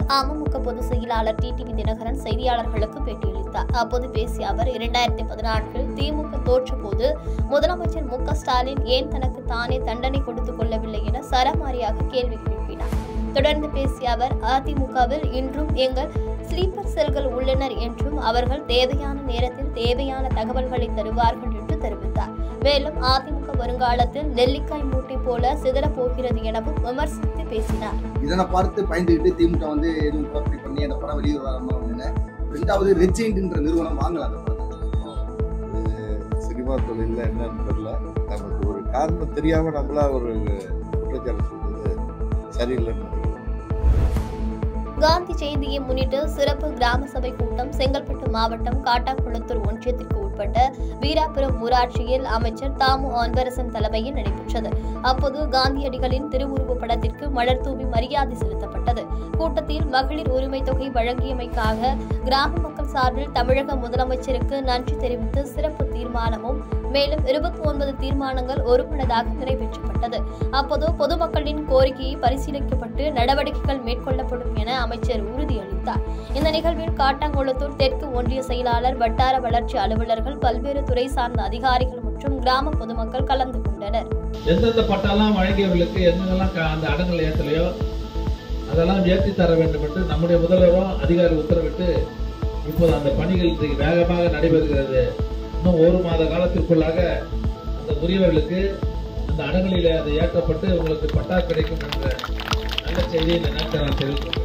சென்னையில் அமமுக பொதுச் செயலாளர் டிடிவி தினகரன் செய்தியாளர்களுக்கு பேட்டியளித்தார் அப்போது பேசிய அவர் இரண்டாயிரத்தி பதினான்கில் திமுக தோற்றபோது முதலமைச்சர் மு க ஸ்டாலின் ஏன் தனக்கு தானே தண்டனை கொடுத்துக் கொள்ளவில்லை என சரமாரியாக கேள்வி எழுப்பினார் தொடர்ந்து பேசிய அவர் அதிமுகவில் இன்றும் எங்கள் ஸ்லீப்பர் செல்கள் உள்ளனர் என்றும் அவர்கள் தேவையான நேரத்தில் தேவையான தகவல்களை தருவார்கள் என்று தெரிவித்தார் மேலும் அதிமுக வருங்காலத்தில் நெல்லிக்காய் மூட்டை போல சிதறப் போகிறது எனவும் விமர்சித்து பேசினார் இதனை பார்த்து பயந்துக்கிட்டு திமுக வந்து எதுவும் குழப்படி பண்ணி அந்த படம் வெளியே வராம ஒண்ணு ரெண்டாவது ரெட்ஜெயின்ட்ன்ற நிறுவனம் வாங்கலாம் அந்த படத்தை சினிமா தொழிலில் என்னன்னு தெரியல நமக்கு ஒரு காரணம் தெரியாம நம்மளா ஒரு குற்றச்சாட்டு சொல்றது சரியில்லைன்னு நினைக்கிறேன் காந்தி ஜெயந்தியை முன்னிட்டு சிறப்பு கிராம சபை கூட்டம் செங்கல்பட்டு மாவட்டம் காட்டாங்குளத்தூர் ஒன்றியத்திற்கு உட்பட்ட வீராபுரம் ஊராட்சியில் அமைச்சர் தாமு அன்பரசன் தலைமையில் நடைபெற்றது அப்போது காந்தியடிகளின் திருவுருவப் படத்திற்கு மலர் தூவி மரியாதை செலுத்தப்பட்டது கூட்டத்தில் மகளிர் உரிமை தொகை வழங்கியமைக்காக கிராம மக்கள் சார்பில் தமிழக முதலமைச்சருக்கு நன்றி தெரிவித்து சிறப்பு தீர்மானமும் மேலும் இருபத்தி ஒன்பது தீர்மானங்கள் ஒருமனதாக நிறைவேற்றப்பட்டது அப்போது பொதுமக்களின் கோரிக்கையை பரிசீலிக்கப்பட்டு நடவடிக்கைகள் மேற்கொள்ளப்படும் என அமைச்சர் உறுதியளித்தார் இந்த நிகழ்வில் காட்டாங்குளத்தூர் தெற்கு ஒன்றிய செயலாளர் வட்டார வளர்ச்சி அலுவலர்கள் பல்வேறு துறை சார்ந்த அதிகாரிகள் மற்றும் கிராம பொதுமக்கள் கலந்து கொண்டனர் எந்தெந்த பட்டாலாம் வழங்கியவர்களுக்கு எங்கெல்லாம் க- அந்த அடங்கல் ஏற்றலையோ அதெல்லாம் ஏற்றி தர வேண்டும் என்று நம்முடைய முதல்வரும் அதிகாரி உத்தரவிட்டு இப்போது அந்த பணிகள் இன்றைக்கு வேகமாக நடைபெறுகிறது இன்னும் ஒரு மாத காலத்திற்குள்ளாக அந்த உரியவர்களுக்கு அந்த அடங்கலில் அது ஏற்றப்பட்டு உங்களுக்கு பட்டா கிடைக்கும் என்ற நல்ல செய்தியை இந்த நேரத்தில் நான் தெரிவித்துள்ளேன்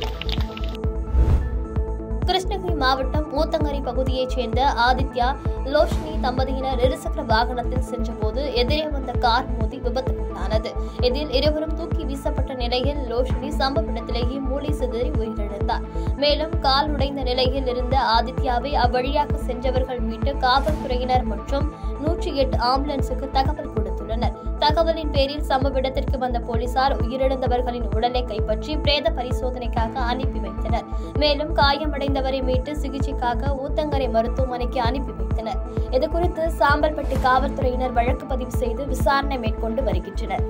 கிருஷ்ணகிரி மாவட்டம் ஊத்தங்கரை பகுதியைச் சேர்ந்த ஆதித்யா லோஷ்னி தம்பதியினர் இருசக்கர வாகனத்தில் சென்றபோது எதிரே வந்த கார் மோதி விபத்துக்குள்ளானது இதில் இருவரும் தூக்கி வீசப்பட்ட நிலையில் லோஷ்னி சம்பவ இடத்திலேயே மூளை சிதறி உயிரிழந்தார் மேலும் கால் உடைந்த நிலையில் இருந்த ஆதித்யாவை அவ்வழியாக சென்றவர்கள் மீட்டு காவல்துறையினர் மற்றும் நூற்றி எட்டு ஆம்புலன்ஸுக்கு தகவல் கொடுத்துள்ளனர் தகவலின் பேரில் சம்பவ இடத்திற்கு வந்த போலீசார் உயிரிழந்தவர்களின் உடலை கைப்பற்றி பிரேத பரிசோதனைக்காக அனுப்பி வைத்தனர் மேலும் காயமடைந்தவரை மீட்டு சிகிச்சைக்காக ஊத்தங்கரை மருத்துவமனைக்கு அனுப்பி வைத்தனர் இதுகுறித்து சாம்பல்பட்டி காவல்துறையினர் வழக்கு பதிவு செய்து விசாரணை மேற்கொண்டு வருகின்றனர்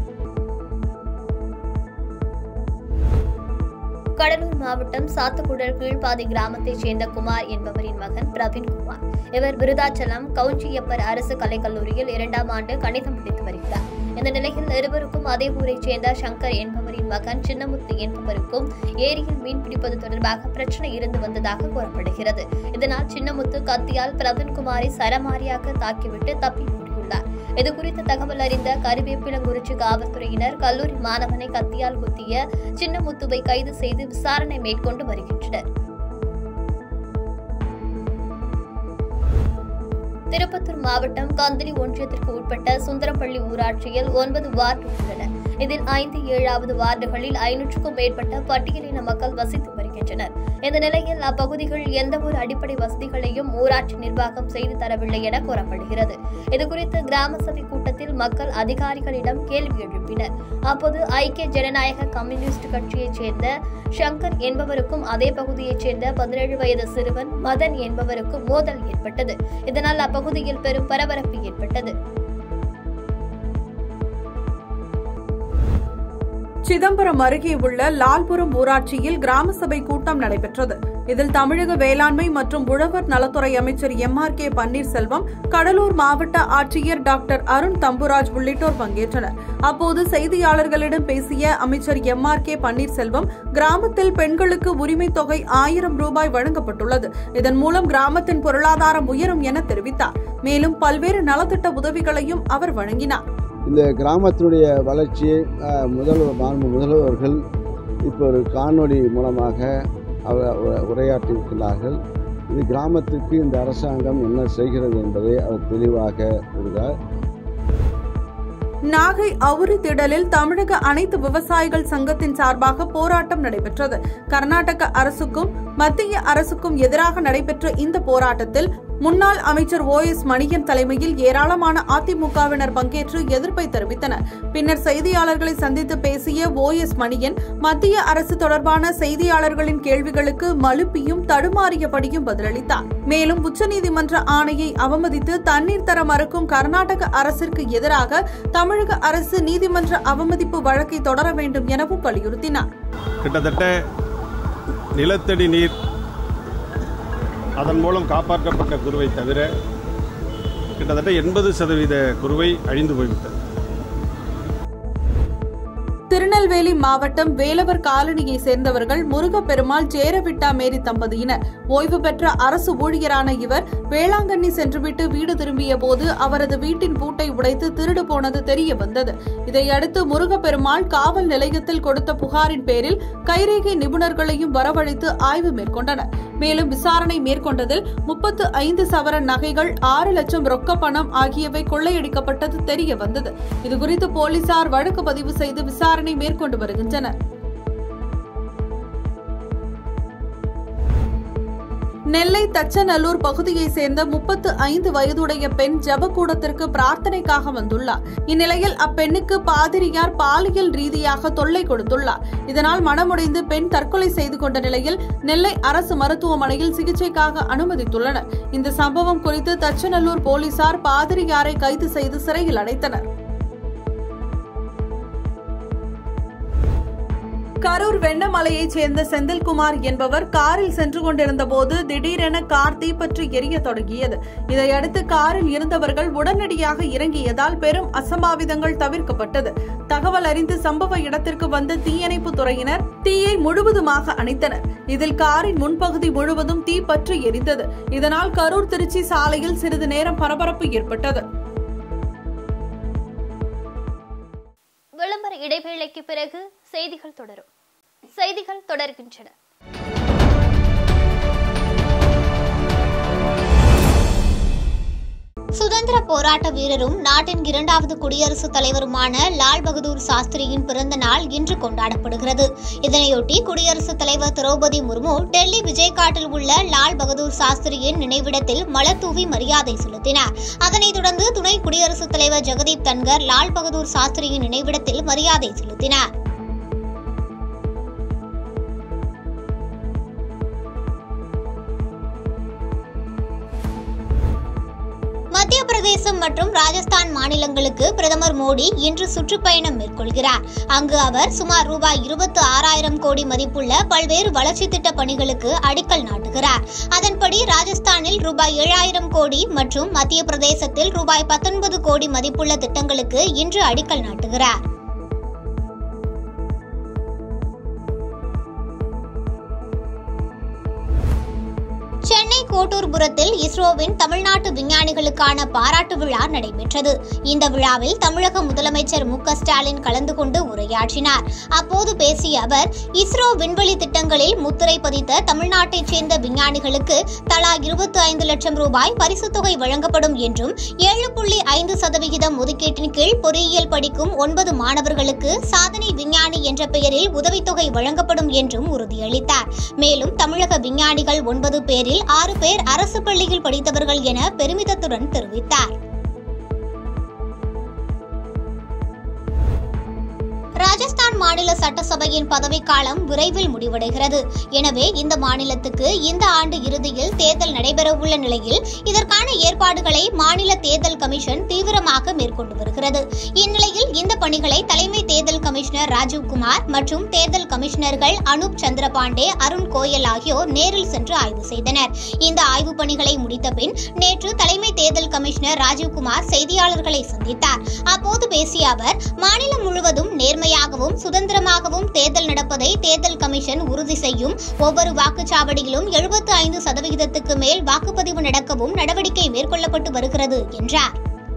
கடலூர் மாவட்டம் சாத்துக்குடல் கீழ்பாதி கிராமத்தைச் சேர்ந்த குமார் என்பவரின் மகன் பிரவீன் குமார் இவர் விருதாச்சலம் கவுஞ்சியப்பர் அரசு கலைக்கல்லூரியில் இரண்டாம் ஆண்டு கணிதம் படித்து வருகிறார் இந்த நிலையில் இருவருக்கும் அதே ஊரைச் சேர்ந்த சங்கர் என்பவரின் மகன் சின்னமுத்து என்பவருக்கும் ஏரியில் மீன் பிடிப்பது தொடர்பாக பிரச்சனை இருந்து வந்ததாக கூறப்படுகிறது இதனால் சின்னமுத்து கத்தியால் பிரவீன்குமாரை சரமாரியாக தாக்கிவிட்டு தப்பி ஓடியுள்ளார் இது குறித்த தகவல் அறிந்த கருவேப்பிலங்குறிச்சி காவல்துறையினர் கல்லூரி மாணவனை கத்தியால் குத்திய சின்னமுத்துவை கைது செய்து விசாரணை மேற்கொண்டு வருகின்றனர் திருப்பத்தூர் மாவட்டம் கந்தளி ஒன்றியத்திற்கு உட்பட்ட சுந்தரப்பள்ளி ஊராட்சியில் ஒன்பது வார்டு உள்ளன இதில் ஐந்து ஏழாவது வார்டுகளில் ஐநூற்றுக்கும் மேற்பட்ட பட்டியலின மக்கள் வசித்து வருகின்றனர் இந்த நிலையில் அப்பகுதிகள் எந்த ஒரு அடிப்படை வசதிகளையும் ஊராட்சி நிர்வாகம் செய்து தரவில்லை என கூறப்படுகிறது இதுகுறித்து கிராம சபை கூட்டத்தில் மக்கள் அதிகாரிகளிடம் கேள்வி எழுப்பினர் அப்போது ஐக்கிய ஜனநாயக கம்யூனிஸ்ட் கட்சியைச் சேர்ந்த சங்கர் என்பவருக்கும் அதே பகுதியைச் சேர்ந்த பதினேழு வயது சிறுவன் மதன் என்பவருக்கும் மோதல் ஏற்பட்டது இதனால் அப்பகுதியில் பெரும் பரபரப்பு ஏற்பட்டது சிதம்பரம் அருகே உள்ள லால்புரம் ஊராட்சியில் கிராம சபை கூட்டம் நடைபெற்றது இதில் தமிழக வேளாண்மை மற்றும் உழவர் நலத்துறை அமைச்சர் M R K Panneerselvam Cuddalore மாவட்ட ஆட்சியர் டாக்டர் அருண் தம்புராஜ் உள்ளிட்டோர் பங்கேற்றனர் அப்போது செய்தியாளர்களிடம் பேசிய அமைச்சர் எம் ஆர் கே பன்னீர்செல்வம் கிராமத்தில் பெண்களுக்கு உரிமை தொகை ஆயிரம் ரூபாய் வழங்கப்பட்டுள்ளது இதன் மூலம் கிராமத்தின் பொருளாதாரம் உயரும் என தெரிவித்தார் மேலும் பல்வேறு நலத்திட்ட உதவிகளையும் அவர் வழங்கினார் இந்த கிராமத்தினுடைய வளர்ச்சியை அஹ், முதல்வர் மாண்பு முதல்வர்கள் இப்போ ஒரு காணொளி மூலமாக அவர் உ- உரையாற்றியிருக்கிறார்கள் இது கிராமத்திற்கு இந்த அரசாங்கம் என்ன செய்கிறது என்பதை அவர் தெளிவாக கூறுகிறார் நாகை அவுரி திடலில் தமிழக அனைத்து விவசாயிகள் சங்கத்தின் சார்பாக போராட்டம் நடைபெற்றது கர்நாடக அரசுக்கும் மத்திய அரசுக்கும் எதிராக நடைபெற்ற இந்த போராட்டத்தில் முன்னாள் அமைச்சர் ஓ எஸ் மணியன் தலைமையில் ஏராளமான அதிமுகவினர் பங்கேற்று எதிர்ப்பை தெரிவித்தனர் பின்னர் செய்தியாளர்களை சந்தித்து பேசிய ஓ எஸ் மணியன் மத்திய அரசு தொடர்பான செய்தியாளர்களின் கேள்விகளுக்கு மழுப்பியும் தடுமாறியபடியும் பதிலளித்தார் மேலும் உச்சநீதிமன்ற ஆணையை அவமதித்து தண்ணீர் தர மறுக்கும் கர்நாடக அரசிற்கு எதிராக தமிழக அரசு நீதிமன்ற அவமதிப்பு வழக்கை தொடர வேண்டும் எனவும் வலியுறுத்தினார் கிட்டத்தட்ட நிலத்தடி நீர் அதன் மூலம் காப்பாற்றப்பட்ட குருவை தவிர கிட்டத்தட்ட எண்பது சதவீத குருவை அழிந்து போய்விட்டது திருநெல்வேலி மாவட்டம் வேலவர் காலனியை சேர்ந்தவர்கள் முருகப்பெருமாள் ஜேரவிட்டா மேரி தம்பதியினர் ஓய்வு பெற்ற அரசு ஊழியரான இவர் வேளாங்கண்ணி சென்றுவிட்டு வீடு திரும்பிய போது அவரது வீட்டின் பூட்டை உடைத்து திருடு போனது தெரிய வந்தது இதையடுத்து முருகப்பெருமாள் காவல் நிலையத்தில் கொடுத்த புகாரின் பேரில் கைரேகை நிபுணர்களையும் வரவழைத்து ஆய்வு மேற்கொண்டனர் மேலும் விசாரணை மேற்கொண்டதில் முப்பத்து ஐந்து சவரன் நகைகள் ஆறு லட்சம் ரொக்க பணம் ஆகியவை கொள்ளையடிக்கப்பட்டது தெரிய வந்தது இதுகுறித்து போலீசார் வழக்கு பதிவு செய்து விசாரணை மேற்கொண்டு வருகின்றனர் நெல்லை தச்சநல்லூர் பகுதியைச் சேர்ந்த முப்பத்து ஐந்து வயதுடைய பெண் ஜபக்கூடத்திற்கு பிரார்த்தனைக்காக வந்துள்ளார் இந்நிலையில் அப்பெண்ணுக்கு பாதிரியார் பாலியல் ரீதியாக தொல்லை கொடுத்துள்ளார் இதனால் மனமுடைந்து பெண் தற்கொலை செய்து கொண்ட நிலையில் நெல்லை அரசு மருத்துவமனையில் சிகிச்சைக்காக அனுமதித்துள்ளனர் இந்த சம்பவம் குறித்து தச்சநல்லூர் போலீசார் பாதிரியாரை கைது செய்து சிறையில் அடைத்தனர் கரூர் வெண்ணமலையைச் சேர்ந்த செந்தில்குமார் என்பவர் காரில் சென்று கொண்டிருந்த போது திடீரென கார் தீப்பற்றி எரிய தொடங்கியது இதையடுத்து காரில் இருந்தவர்கள் உடனடியாக இறங்கியதால் பெரும் அசம்பாவிதங்கள் தவிர்க்கப்பட்டது தகவல் அறிந்து சம்பவ இடத்திற்கு வந்த தீயணைப்பு துறையினர் தீயை முழுவதுமாக அணைத்தனர் இதில் காரின் முன்பகுதி முழுவதும் தீப்பற்றி எரிந்தது இதனால் கரூர் திருச்சி சாலையில் சிறிது நேரம் பரபரப்பு ஏற்பட்டது விளம்பர இடைவேளைக்கு பிறகு செய்திகள் தொடரும் செய்திகள் தொடர்கின்றன சுதந்திர போராட்ட வீரரும் நாட்டின் இரண்டாவது குடியரசுத் தலைவருமான லால் பகதூர் சாஸ்திரியின் பிறந்த நாள் இன்று கொண்டாடப்படுகிறது இதனையொட்டி குடியரசுத் தலைவர் திரௌபதி முர்மு டெல்லி விஜய்காட்டில் உள்ள லால் பகதூர் சாஸ்திரியின் நினைவிடத்தில் மலர் தூவி மரியாதை செலுத்தினார் அதனைத் தொடர்ந்து துணை குடியரசுத் தலைவர் ஜெகதீப் தன்கர் லால் பகதூர் சாஸ்திரியின் நினைவிடத்தில் மரியாதை செலுத்தினார் மத்திய பிரதேசம் மற்றும் ராஜஸ்தான் மாநிலங்களுக்கு பிரதமர் மோடி இன்று சுற்றுப்பயணம் மேற்கொள்கிறார் அங்கு அவர் சுமார் ரூபாய் இருபத்தி ஆறாயிரம் கோடி மதிப்புள்ள பல்வேறு வளர்ச்சி திட்ட பணிகளுக்கு அடிக்கல் நாட்டுகிறார் அதன்படி ராஜஸ்தானில் ரூபாய் ஏழாயிரம் கோடி மற்றும் மத்திய பிரதேசத்தில் ரூபாய் பத்தொன்பது கோடி மதிப்புள்ள திட்டங்களுக்கு இன்று அடிக்கல் நாட்டுகிறார் சென்னை கோட்டூர்புரத்தில் இஸ்ரோவின் தமிழ்நாட்டு விஞ்ஞானிகளுக்கான பாராட்டு விழா நடைபெற்றது இந்த விழாவில் தமிழக முதலமைச்சர் மு க ஸ்டாலின் கலந்து கொண்டு உரையாற்றினார் அப்போது பேசிய அவர் இஸ்ரோ விண்வெளி திட்டங்களில் முத்திரை பதித்த தமிழ்நாட்டைச் சேர்ந்த விஞ்ஞானிகளுக்கு தலா இருபத்தி ஐந்து லட்சம் ரூபாய் பரிசுத் தொகை வழங்கப்படும் என்றும் ஏழு புள்ளி ஐந்து சதவிகிதம் ஒதுக்கீட்டின் கீழ் பொறியியல் படிக்கும் ஒன்பது மாணவர்களுக்கு சாதனை விஞ்ஞானி என்ற பெயரில் உதவித்தொகை வழங்கப்படும் என்றும் உறுதியளித்தார் மேலும் தமிழக விஞ்ஞானிகள் ஒன்பது பேரில் ஆறு பேர் அரசு பள்ளியில் படித்தவர்கள் என பெருமிதத்துடன் தெரிவித்தார் ராஜஸ்தான் மாநில சட்டசபையின் பதவிக்காலம் விரைவில் முடிவடைகிறது எனவே இந்த மாநிலத்துக்கு இந்த ஆண்டு இறுதியில் தேர்தல் நடைபெறவுள்ள நிலையில் இதற்கான ஏற்பாடுகளை மாநில தேர்தல் கமிஷன் தீவிரமாக மேற்கொண்டு வருகிறது இந்நிலையில் இந்த பணிகளை தலைமை தேர்தல் கமிஷனர் ராஜீவ்குமார் மற்றும் தேர்தல் கமிஷனர்கள் அனூப் சந்திரபாண்டே அருண் கோயல் ஆகியோர் நேரில் சென்று ஆய்வு செய்தனர் இந்த ஆய்வுப் பணிகளை முடித்த பின் நேற்று தலைமை தேர்தல் கமிஷனர் ராஜீவ்குமார் செய்தியாளர்களை சந்தித்தார் அப்போது பேசிய அவர் மாநிலம் முழுவதும் நேர்மையாகவும் சுதந்திரமாகவும் தேர்தல் நடப்பதை தேர்தல் கமிஷன் உறுதி செய்யும் ஒவ்வொரு வாக்குச்சாவடியிலும் எழுபத்து ஐந்து சதவிகிதத்துக்கு மேல் வாக்குப்பதிவு நடக்கவும் நடவடிக்கை மேற்கொள்ளப்பட்டு வருகிறது என்றார்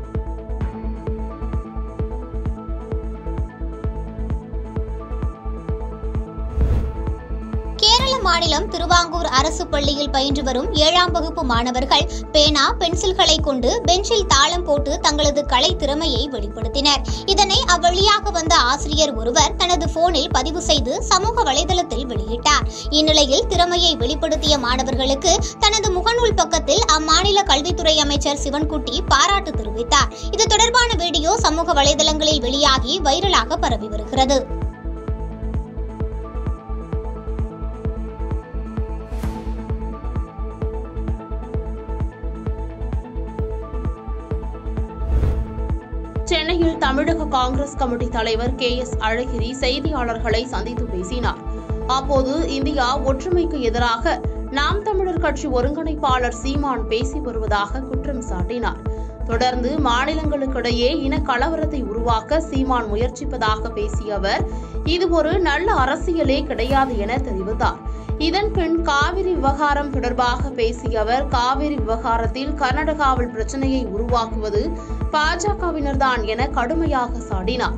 கேரள மாநிலம் திருவாங்கூர் அரசு பள்ளியில் பயின்று வரும் ஏழாம் வகுப்பு மாணவர்கள் பேனா பென்சில்களை கொண்டு பெஞ்சில் தாளம் போட்டு தங்களது கலை திறமையை வெளிப்படுத்தினர் இதனை அவ்வழியாக வந்த ஆசிரியர் ஒருவர் தனது போனில் பதிவு செய்து சமூக வலைதளத்தில் வெளியிட்டார் இந்நிலையில் திறமையை வெளிப்படுத்திய மாணவர்களுக்கு தனது முகநூல் பக்கத்தில் அம்மாநில கல்வித்துறை அமைச்சர் சிவன்குட்டி பாராட்டு தெரிவித்தார் இது தொடர்பான வீடியோ சமூக வலைதளங்களில் வெளியாகி வைரலாக பரவி வருகிறது சென்னையில் தமிழக காங்கிரஸ் கமிட்டி தலைவர் கே எஸ் அழகிரி செய்தியாளர்களை சந்தித்து பேசினார் அப்போது இந்தியா ஒற்றுமைக்கு எதிராக நாம் தமிழர் கட்சி ஒருங்கிணைப்பாளர் சீமான் பேசி வருவதாக குற்றம் சாட்டினார் தொடர்ந்து மாநிலங்களுக்கிடையே இன கலவரத்தை உருவாக்க சீமான் முயற்சிப்பதாக பேசிய அவர் இது ஒரு நல்ல அரசியலே கிடையாது என தெரிவித்தார் இதன் பின் காவிரி விவகாரம் தொடர்பாக பேசிய அவர் காவிரி விவகாரத்தில் கர்நாடகாவில் பிரச்சனையை உருவாக்குவது பாஜகவினர்தான் என கடுமையாக சாடினார்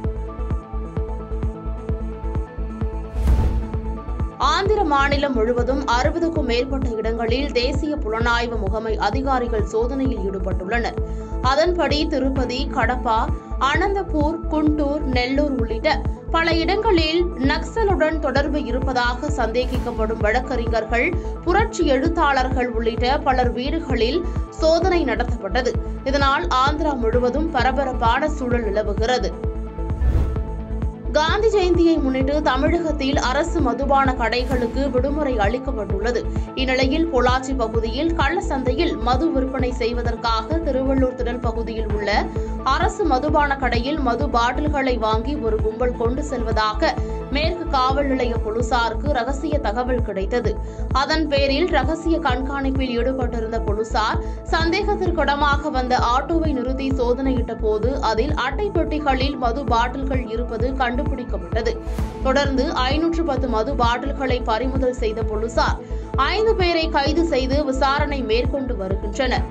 ஆந்திர மாநிலம் முழுவதும் அறுபதுக்கும் மேற்பட்ட இடங்களில் தேசிய புலனாய்வு முகமை அதிகாரிகள் சோதனையில் ஈடுபட்டுள்ளனர் அதன்படி திருப்பதி கடப்பா அனந்தபூர் குண்டூர் நெல்லூர் உள்ளிட்ட பல இடங்களில் நக்சலுடன் தொடர்பு இருப்பதாக சந்தேகிக்கப்படும் வழக்கறிஞர்கள் புரட்சி எழுத்தாளர்கள் உள்ளிட்ட பலர் வீடுகளில் சோதனை நடத்தப்பட்டது இதனால் ஆந்திரா முழுவதும் பரபரப்பான சூழல் நிலவுகிறது காந்தி ஜெயந்தியை முன்னிட்டு தமிழகத்தில் அரசு மதுபான கடைகளுக்கு விடுமுறை அளிக்கப்பட்டுள்ளது இந்நிலையில் பொள்ளாச்சி பகுதியில் கள்ள சந்தையில் மது விற்பனை செய்வதற்காக திருவள்ளூர் திடல் பகுதியில் உள்ள அரசு மதுபான கடையில் மது பாட்டில்களை வாங்கி ஒரு கும்பல் கொண்டு செல்வதாக மேற்கு காவல் நிலைய போலீசாருக்கு ரகசிய தகவல் கிடைத்தது அதன் பேரில் ரகசிய கண்காணிப்பில் ஈடுபட்டிருந்த போலீசார் சந்தேகத்திற்கிடமாக வந்த ஆட்டோவை நிறுத்தி சோதனையிட்ட போது அதில் அட்டை பெட்டிகளில் மது பாட்டில்கள் இருப்பது கண்டுபிடிக்கப்பட்டது தொடர்ந்து ஐநூற்று பத்து மது பாட்டில்களை பறிமுதல் செய்த போலீசார் ஐந்து பேரை கைது செய்து விசாரணை மேற்கொண்டு வருகின்றனர்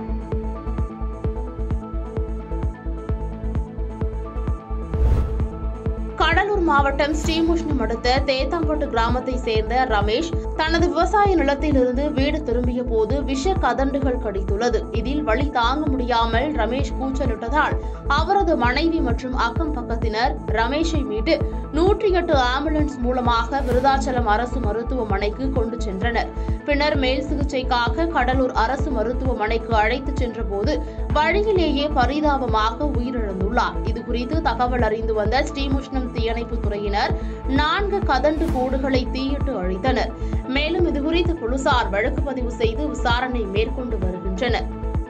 கடலூர் மாவட்டம் ஸ்ரீமுஷ்ணம் அடுத்த தேத்தாம்பட்டு கிராமத்தை சேர்ந்த ரமேஷ் தனது விவசாய நிலத்திலிருந்து வீடு திரும்பிய போது விஷ கதண்டுகள் கடித்துள்ளது இதில் வழி தாங்க முடியாமல் ரமேஷ் கூச்சலிட்டதால் அவரது மனைவி மற்றும் அக்கம் பக்கத்தினர் ரமேஷை மீட்டு நூற்றி எட்டு ஆம்புலன்ஸ் மூலமாக விருதாச்சலம் அரசு மருத்துவமனைக்கு கொண்டு சென்றனர் பின்னர் மேல் சிகிச்சைக்காக கடலூர் அரசு மருத்துவமனைக்கு அழைத்துச் சென்றபோது வழியிலேயே பரிதாபமாக உயிரிழந்துள்ளார் இதுகுறித்து தகவல் அறிந்து வந்த ஸ்ரீமுஷ்ணம் தீயணைப்பு துறையினர் நான்கு கதண்டு கூடுகளை தீயிட்டு அழித்தனர் மேலும் இதுகுறித்து போலீசார் வழக்கு பதிவு செய்து விசாரணை மேற்கொண்டு வருகின்றனர்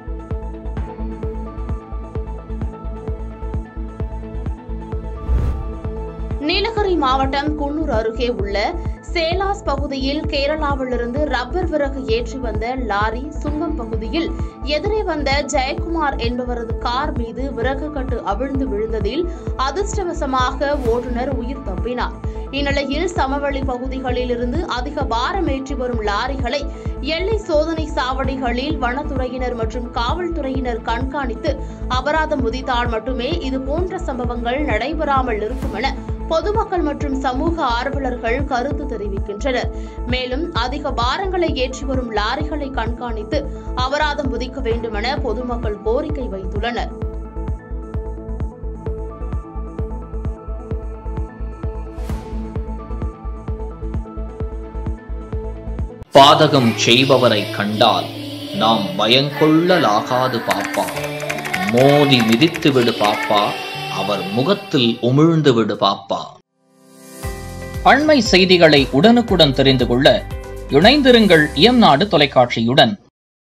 நீலகிரி மாவட்டம் குன்னூர் அருகே உள்ள சேலாஸ் பகுதியில் கேரளாவிலிருந்து ரப்பர் விறகு ஏற்றி வந்த லாரி சுங்கம் பகுதியில் எதிரே வந்த ஜெயக்குமார் என்பவரது கார் மீது விறகு கட்டு அவிழ்ந்து விழுந்ததில் அதிர்ஷ்டவசமாக ஓட்டுநர் உயிர் தப்பினார் இந்நிலையில் சமவெளி பகுதிகளில் இருந்து அதிக பாரம் ஏற்றி வரும் லாரிகளை எல்லை சோதனை சாவடிகளில் வனத்துறையினர் மற்றும் காவல்துறையினர் கண்காணித்து அபராதம் விதித்தால் மட்டுமே இதுபோன்ற சம்பவங்கள் நடைபெறாமல் இருக்கும் என பொதுமக்கள் மற்றும் சமூக ஆர்வலர்கள் கருத்து தெரிவிக்கின்றனர் மேலும் அதிக பாரங்களை ஏற்றி வரும் லாரிகளை கண்காணித்து அபராதம் விதிக்க வேண்டும் என பொதுமக்கள் கோரிக்கை வைத்துள்ளனர் பாதகம் செய்பவரை கண்டால் நாம் பயங்கொள்ளலாகாது பாப்பா மோதி மிதித்து விடு பாப்பா அவர் முகத்தில் உமிழ்ந்து விடு பாப்பா அண்மை செய்திகளை உடனுக்குடன் தெரிந்து கொள்ள இணைந்திருங்கள் இயம்நாடு தொலைக்காட்சியுடன்